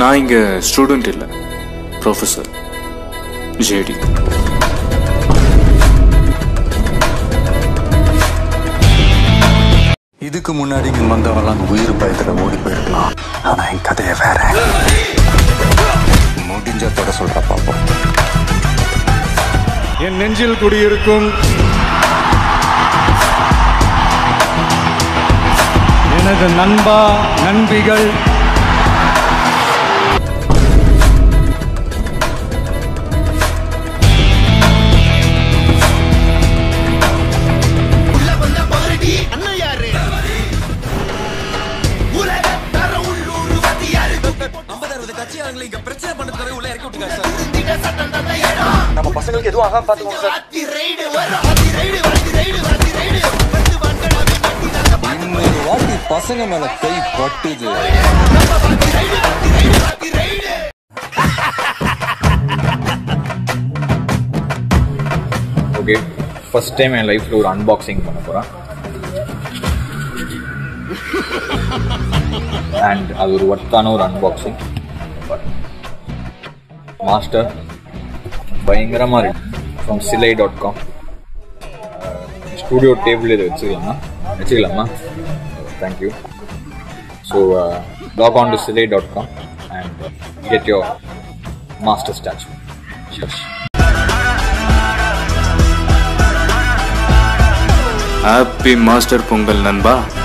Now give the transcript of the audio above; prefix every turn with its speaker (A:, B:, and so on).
A: நான் இங்க ஸ்டூடெண்ட் இல்ல ப்ரொஃபசர் ஜேடி
B: இதுக்கு முன்னாடி இங்க வந்தவெல்லாம் உயிர் பயத்துல ஓடி போயிருக்கலாம் ஆனா என் கதையை வேற முடிஞ்சத்தோட சொல்ற பாப்போம்
C: என் நெஞ்சில் குடியிருக்கும் எனது நண்பா நண்பிகள்
B: இன்னொரு வாட்டி பசங்க மேல கை பட்டுது
D: ஓகே ஃபர்ஸ்ட் டைம் என் லைஃப்பில் ஒரு அன்பாக்சிங் பண்ண போகிறேன் அண்ட் அது ஒரு ஒர்த்தான ஒரு அன்பாக்சிங் மாஸ்டர் பயங்கரமாக இருக்கு ஃப்ரம் சிலை டாட் காம் ஸ்டூடியோ டேபிள் இதை வச்சுக்கலாமா வச்சுக்கலாமா thank you so log on to Silai dot com and get your master statue ஷஷ்
A: ஹாப்பி மாஸ்டர் பொங்கல் நண்பா